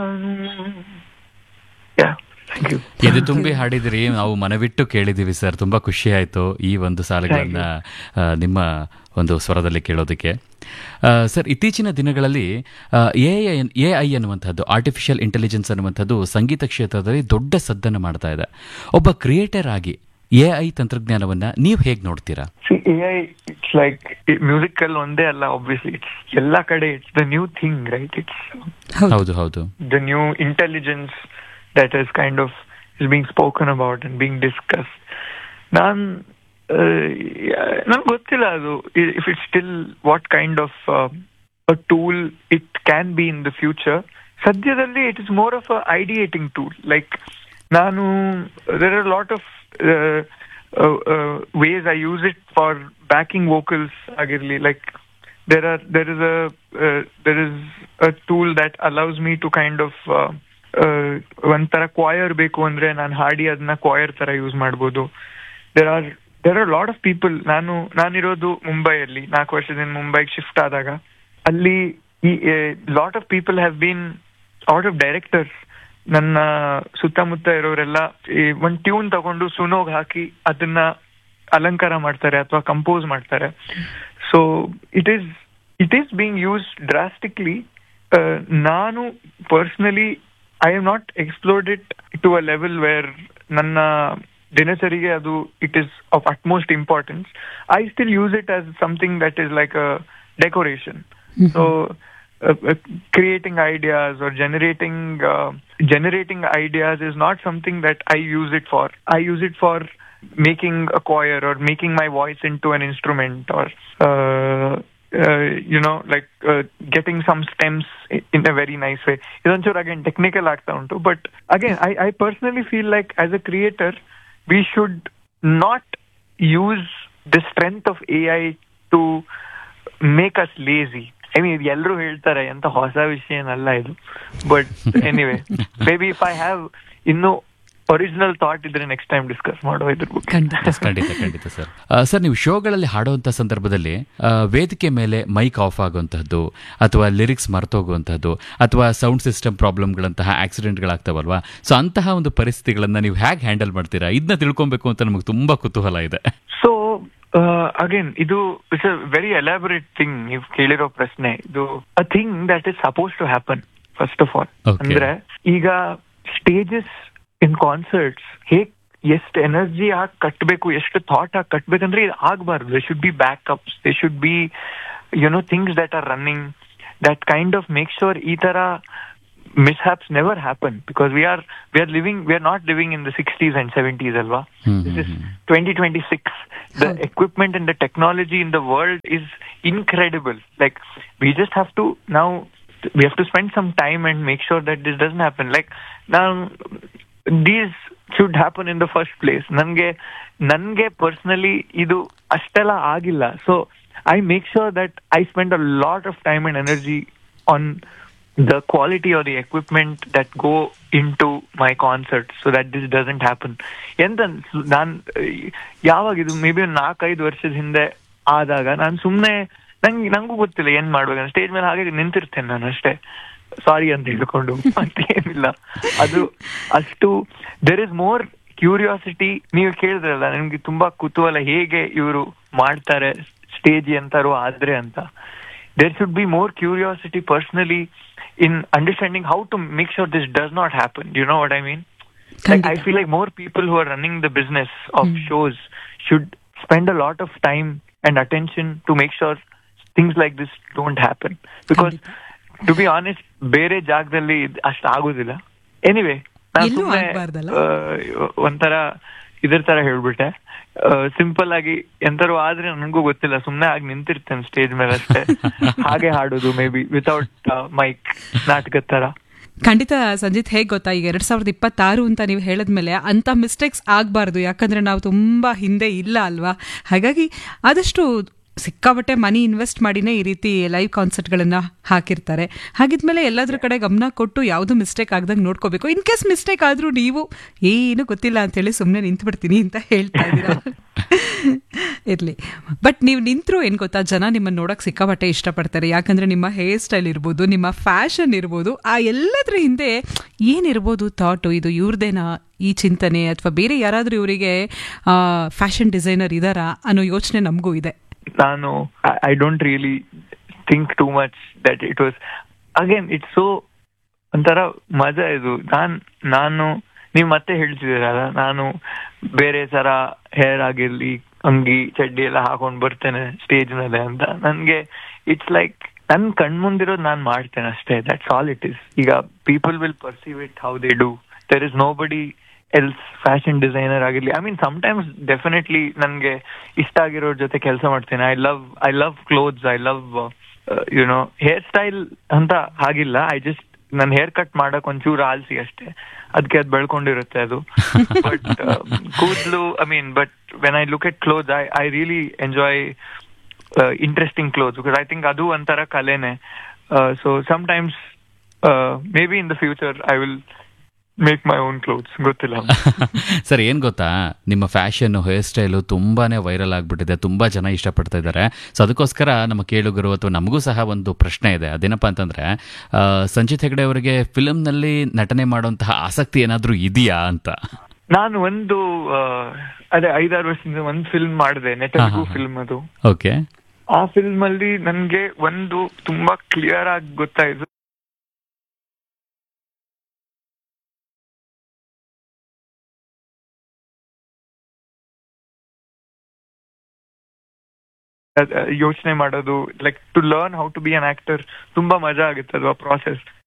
Yeah thank you ಎದೆ ತುಂಬಿ ಹಾಡಿದಿರಿ ನಾವು ಮನವಿಟ್ಟು ಕೇಳಿದೀವಿ ಸರ್ ತುಂಬಾ ಖುಷಿ ಆಯ್ತು ಈ ಒಂದು ಸಾಲುಗಳನ್ನ ಆ, ನಿಮ್ಮ ಒಂದು ಸ್ವರದಲ್ಲಿ ಕೇಳೋದಕ್ಕೆ ಆ, ಸರ್ ಇತ್ತೀಚಿನ ದಿನಗಳಲ್ಲಿ ಎ ಎ ಐ ಅನ್ನುವಂಥದ್ದು ಆರ್ಟಿಫಿಷಿಯಲ್ ಇಂಟೆಲಿಜೆನ್ಸ್ ಅನ್ನುವಂಥದ್ದು ಸಂಗೀತ ಕ್ಷೇತ್ರದಲ್ಲಿ ದೊಡ್ಡ ಸದ್ದನ್ನು ಮಾಡ್ತಾ ಇದೆ ಒಬ್ಬ ಕ್ರಿಯೇಟರ್ ಆಗಿ ಎ ಐ ತಂತ್ರಜ್ಞಾನವನ್ನ ನೀವು ಹೇಗೆ ನೋಡ್ತೀರಾ see A I it's like musical ಒಂದೇ ಅಲ್ಲ ಆಬ್ವಿಯಸ್ಲಿ ಇಟ್ಸ್ ಎಲ್ಲ ಕಡೆ it's the new thing right it's ಹೌದು ಹೌದು the new intelligence that is kind of is being spoken about and being discussed. ನಾನ್ ನನ್ಗೆ ಗೊತ್ತಿಲ್ಲ ಅದು if it still what kind of a tool it can be in the future ಸದ್ಯದಲ್ಲಿ it is more of a ideating tool like ನಾನು there are lot of ways I use it for backing vocals ಆಗಿರ್ಲಿ like there are there is a uh, there is a tool that allows me to kind of uh, uh, ಒಂಥರ choir ಬೇಕು ಅಂದ್ರೆ ನಾನು ಹಾಡಿ ಅದನ್ನ choir ತರ use ಮಾಡ್ಬೋದು there are there are lot of people ನಾನು ನಾನಿರೋದು ಮುಂಬೈಯಲ್ಲಿ ನಾಲ್ಕು ವರ್ಷದಿಂದ ಮುಂಬೈಗೆ ಶಿಫ್ಟ್ ಆದಾಗ ಅಲ್ಲಿ ಈ lot of people have been lot of directors ನನ್ನ ಸುತ್ತಮುತ್ತ ಇರೋರೆಲ್ಲ ಈ ಒಂದ್ ಟ್ಯೂನ್ ತಗೊಂಡು ಸುನೋಗ್ ಹಾಕಿ ಅದನ್ನ ಅಲಂಕಾರ ಮಾಡ್ತಾರೆ ಅಥವಾ ಕಂಪೋಸ್ ಮಾಡ್ತಾರೆ so it is it is being use drastically ನಾನು personally I have not explored it to a level where ನನ್ನ ದಿನಚರಿಗೆ ಅದು it is of utmost importance I still use it as something that is like a decoration so uh, uh, creating ideas or generating uh, generating ideas is not something that I use it for. I use it for making a choir or making my voice into an instrument or uh, uh, you know like uh, getting some stems i- in a very nice way. ಇದೊಂಚೂರು again technical ಆಗ್ತಾ ಉಂಟು but again I, I personally feel like as a creator we should not use the strength of AI to make us lazy I mean ಇದು ಎಲ್ಲರೂ ಹೇಳ್ತಾರೆ ಎಂತ ಹೊಸ ವಿಷಯ ಏನಲ್ಲ ಇದು but anyway maybe if I have ಇನ್ನು original thought ಇದ್ರೆ ನೆಕ್ಸ್ಟ್ ಟೈಮ್ ಡಿಸ್ಕಸ್ ಮಾಡೋ ಇದ್ರ ಬಗ್ಗೆ ಖಂಡಿತ ಖಂಡಿತ ಖಂಡಿತ ಸರ್ ಸರ್ ನೀವು ಶೋಗಳಲ್ಲಿ ಹಾಡುವಂಥ ಸಂದರ್ಭದಲ್ಲಿ ಆ, ವೇದಿಕೆ ಮೇಲೆ ಮೈಕ್ ಆಫ್ ಆಗುವಂತಹದ್ದು ಅಥವಾ ಲಿರಿಕ್ಸ್ ಮರ್ತೋಗುವಂತಹದ್ದು ಅಥವಾ ಸೌಂಡ್ ಸಿಸ್ಟಮ್ ಪ್ರಾಬ್ಲಮ್ಗಳಂತಹ ಆಕ್ಸಿಡೆಂಟ್ಗಳಾಗ್ತಾವಲ್ವಾ ಸೊ ಅಂತಹ ಒಂದು ಪರಿಸ್ಥಿತಿಗಳನ್ನ ನೀವು ಹೇಗೆ ಹ್ಯಾಂಡಲ್ ಮಾಡ್ತೀರಾ ಇದನ್ನ ತಿಳ್ಕೊಬೇಕು ಅಂತ ನಮಗೆ ತುಂಬಾ ಕುತೂಹಲ ಇದೆ ಸೊ ಅಗೇನ್ ಇದು it's a very elaborate thing ನೀವು ಕೇಳಿರೋ ಪ್ರಶ್ನೆ ಇದು a thing that is suppose to happen first of all Okay. ಅಂದ್ರೆ ಈಗ ಸ್ಟೇಜಸ್ ಇನ್ ಕಾನ್ಸರ್ಟ್ಸ್ ಹೇಗ್ ಎಷ್ಟು ಎನರ್ಜಿ ಹಾಕಿ ಕಟ್ಟಬೇಕು ಎಷ್ಟು ಥಾಟ್ ಹಾಕಿ ಕಟ್ಬೇಕಂದ್ರೆ ಇದು ಆಗ್ಬಾರ್ದು they should be backups they should be you know things that are running that kind of make sure ಈ ತರ mishaps never happen because we are we are living we are not living in the 60s and 70s alva Hmm, this is hmm, 2026 the equipment and the technology in the world is incredible like we just have to now we have to spend some time and make sure that this doesn't happen like now these should happen in the first place ನನಗೆ ನನಗೆ personally ಇದು ಅಷ್ಟೆಲ್ಲ ಆಗಿಲ್ಲ so I make sure that I spend a lot of time and energy on the quality or the equipment that go into my concert so that this doesn't happen ಎಂತ ನಾನ್ ಯಾವಾಗ ಇದು may be ಒಂದು ನಾಲ್ಕೈದು ವರ್ಷದ ಹಿಂದೆ ಆದಾಗ ನಾನು ಸುಮ್ನೆ ನಂಗೆ ನಂಗೂ ಗೊತ್ತಿಲ್ಲ ಏನ್ ಮಾಡ್ಬೇಕಂತ ಸ್ಟೇಜ್ ಮೇಲೆ ಹಾಗೆ ನಿಂತಿರ್ತೇನೆ ನಾನು ಅಷ್ಟೇ ಸಾರಿ ಅಂತ ಹೇಳ್ಕೊಂಡು ಮತ್ತೇನಿಲ್ಲ ಅದು ಅಷ್ಟು ದೇರ್ ಇಸ್ ಮೋರ್ ಕ್ಯೂರಿಯಾಸಿಟಿ ನೀವು ಕೇಳಿದ್ರಲ್ಲ ನಿಮ್ಗೆ ತುಂಬಾ ಕುತೂಹಲ ಹೇಗೆ ಇವರು ಮಾಡ್ತಾರೆ ಸ್ಟೇಜ್ ಎಂತಾರು ಆದ್ರೆ ಅಂತ there should be more curiosity personally in understanding how to make sure this does not happen. Do you know what I mean? Like, I ಖಂಡಿತ. feel like more people who are running the business of shows should spend a lot of time and attention to make sure things like this don't happen. Because, to be honest, ಬೇರೆ ಜಾಗದಲ್ಲಿ ಅಷ್ಟು ಆಗೋದಿಲ್ಲ anyway ಎಲ್ಲೂ ಆಗ್ಬಾರ್ದಲ್ಲ? ಒಂಥರ ಇದ್ರ ತರ ಹೇಳ್ಬಿಟ್ಟೆ simple ಆಗಿ ಎಂತಾರು ಆದ್ರೆ ನನಗೂ ಗೊತ್ತಿಲ್ಲ ಸುಮ್ನೆ ಆಗಿ ನಿಂತಿರ್ತೇನೆ ಸ್ಟೇಜ್ ಮೇಲೆ ಅಷ್ಟೇ ಹಾಗೆ ಹಾಡೋದು ಮೇ ಬಿ ವಿತೌಟ್ ಮೈಕ್ ನಾಟಕದ ತರ ಖಂಡಿತ ಸಂಜಿತ್ ಹೇಗ್ ಗೊತ್ತಾ ಈಗ ಎರಡ್ ಸಾವಿರದ ಇಪ್ಪತ್ತಾರು ಅಂತ ನೀವು ಹೇಳಿದ್ಮೇಲೆ ಅಂತ ಮಿಸ್ಟೇಕ್ಸ್ ಆಗಬಾರ್ದು ಯಾಕಂದ್ರೆ ನಾವು ತುಂಬಾ ಹಿಂದೆ ಇಲ್ಲ ಅಲ್ವಾ ಹಾಗಾಗಿ ಆದಷ್ಟು ಸಿಕ್ಕಾಪಟ್ಟೆ ಮನಿ ಇನ್ವೆಸ್ಟ್ ಮಾಡಿನೇ ಈ ರೀತಿ ಲೈವ್ ಕಾನ್ಸರ್ಟ್ಗಳನ್ನ ಹಾಕಿರ್ತಾರೆ ಹಾಗಿದ್ಮೇಲೆ ಎಲ್ಲಾದ್ರ ಕಡೆ ಗಮನ ಕೊಟ್ಟು ಯಾವುದು ಮಿಸ್ಟೇಕ್ ಆಗ್ದಂಗೆ ನೋಡ್ಕೋಬೇಕು ಇನ್ ಕೇಸ್ ಮಿಸ್ಟೇಕ್ ಆದ್ರೂ ನೀವು ಏನು ಗೊತ್ತಿಲ್ಲ ಅಂತೇಳಿ ಸುಮ್ಮನೆ ನಿಂತು ಬಿಡ್ತೀನಿ ಅಂತ ಹೇಳ್ತಾ ಇದ್ದೀರಾ ಇರ್ಲಿ ಬಟ್ ನೀವು ನಿಂತರು ಏನ್ ಗೊತ್ತಾ ಜನ ನಿಮ್ಮನ್ನ ನೋಡಕ್ ಸಿಕ್ಕಾಪಟ್ಟೆ ಇಷ್ಟಪಡ್ತಾರೆ ಯಾಕಂದ್ರೆ ನಿಮ್ಮ ಹೇರ್ ಸ್ಟೈಲ್ ಇರ್ಬೋದು ನಿಮ್ಮ ಫ್ಯಾಷನ್ ಇರ್ಬೋದು ಆ ಎಲ್ಲದ್ರ ಹಿಂದೆ ಏನಿರ್ಬೋದು ಥಾಟು ಇದು ಇವ್ರದೇನಾ ಈ ಚಿಂತನೆ ಅಥವಾ ಬೇರೆ ಯಾರಾದ್ರೂ ಇವರಿಗೆ ಫ್ಯಾಷನ್ ಡಿಸೈನರ್ ಇದಾರಾ ಅನ್ನೋ ಯೋಚನೆ ನಮಗೂ ಇದೆ ನಾನು I don't really think too much that it was again it's so ಒಂಥರ ಮಜಾ ಇದು ನಾನ್ ನಾನು ನೀವು ಮತ್ತೆ ಹೇಳ್ತಿದ್ದೀರಲ್ಲ ನಾನು ಬೇರೆ ತರ ಹೇರ್ ಆಗಿರ್ಲಿ ಅಂಗಿ ಚಡ್ಡಿ ಎಲ್ಲ ಹಾಕೊಂಡ್ ಬರ್ತೇನೆ ಸ್ಟೇಜ್ ಮೇಲೆ ಅಂತ ನನ್ಗೆ ಇಟ್ಸ್ ಲೈಕ್ ನನ್ ಕಣ್ಮುಂದಿರೋದು ನಾನ್ ಮಾಡ್ತೇನೆ ಅಷ್ಟೇ ದಟ್ಸ್ ಆಲ್ ಇಟ್ ಇಸ್ ಈಗ people will perceive it how they do there is nobody else fashion designer ಆಗಿರ್ಲಿ ಐ ಮೀನ್ ಸಮ್ಟೈಮ್ಸ್ ಡೆಫಿನೆಟ್ಲಿ ನನ್ಗೆ ಇಷ್ಟ ಆಗಿರೋರ್ ಜೊತೆ ಕೆಲಸ ಮಾಡ್ತೇನೆ I love I love clothes I love you know hairstyle ಅಂತ ಹಾಗಿಲ್ಲ ಐ ಜಸ್ಟ್ ನನ್ ಹೇರ್ ಕಟ್ ಮಾಡಕ್ ಒಂಚೂರು ಆಲ್ಸಿ ಅಷ್ಟೇ ಅದಕ್ಕೆ ಅದು ಬೆಳ್ಕೊಂಡಿರುತ್ತೆ ಅದು ಬಟ್ ಕೂದಲು I mean but when I look at cloth I I really enjoy interesting clothes because I think ಅದು ಒಂಥರ ಕಲೆನೆ so sometimes maybe in the future I will make my own clothes ಗೊತ್ತಿಲ್ಲ sir ಏನ್ ಗೊತ್ತಾ ನಿಮ್ಮ fashion hairstyle ತುಂಬಾನೇ viral ಆಗ್ಬಿಟ್ಟಿದೆ ತುಂಬಾ ಜನ ಇಷ್ಟಪಡ್ತಾ ಇದ್ದಾರೆ ಸೊ ಅದಕ್ಕೋಸ್ಕರ ನಮ್ಮ ಕೇಳುಗರು ಅಥವಾ ನಮಗೂ ಸಹ ಒಂದು ಪ್ರಶ್ನೆ ಇದೆ ಅದೇನಪ್ಪ ಅಂತಂದ್ರೆ ಆ, ಸಂಜಿತ್ ಹೆಗಡೆ ಅವರಿಗೆ ಫಿಲ್ಮ್ನಲ್ಲಿ ನಟನೆ ಮಾಡುವಂತಹ ಆಸಕ್ತಿ ಏನಾದ್ರೂ ಇದೆಯಾ ಅಂತ ನಾನು ಒಂದು ಆ, ಅದೇ ಐದಾರು ವರ್ಷದಿಂದ ಒಂದು ಫಿಲ್ಮ್ ಮಾಡಿದೆ ನೆಟಲ್ಗೂ ಹಾ, ಹಾ. ಫಿಲ್ಮ್ ಅದು ಓಕೆ ಆ ಫಿಲ್ಮ್ ಅಲ್ಲಿ ನನ್ಗೆ ಒಂದು ತುಂಬಾ ಕ್ಲಿಯರ್ ಆಗಿ ಗೊತ್ತಾಯ್ತು ಯೋಚನೆ ಮಾಡೋದು like to learn how to be an actor ತುಂಬಾ ಮಜಾ ಆಗುತ್ತೆ ಅದು ಆ ಪ್ರಾಸೆಸ್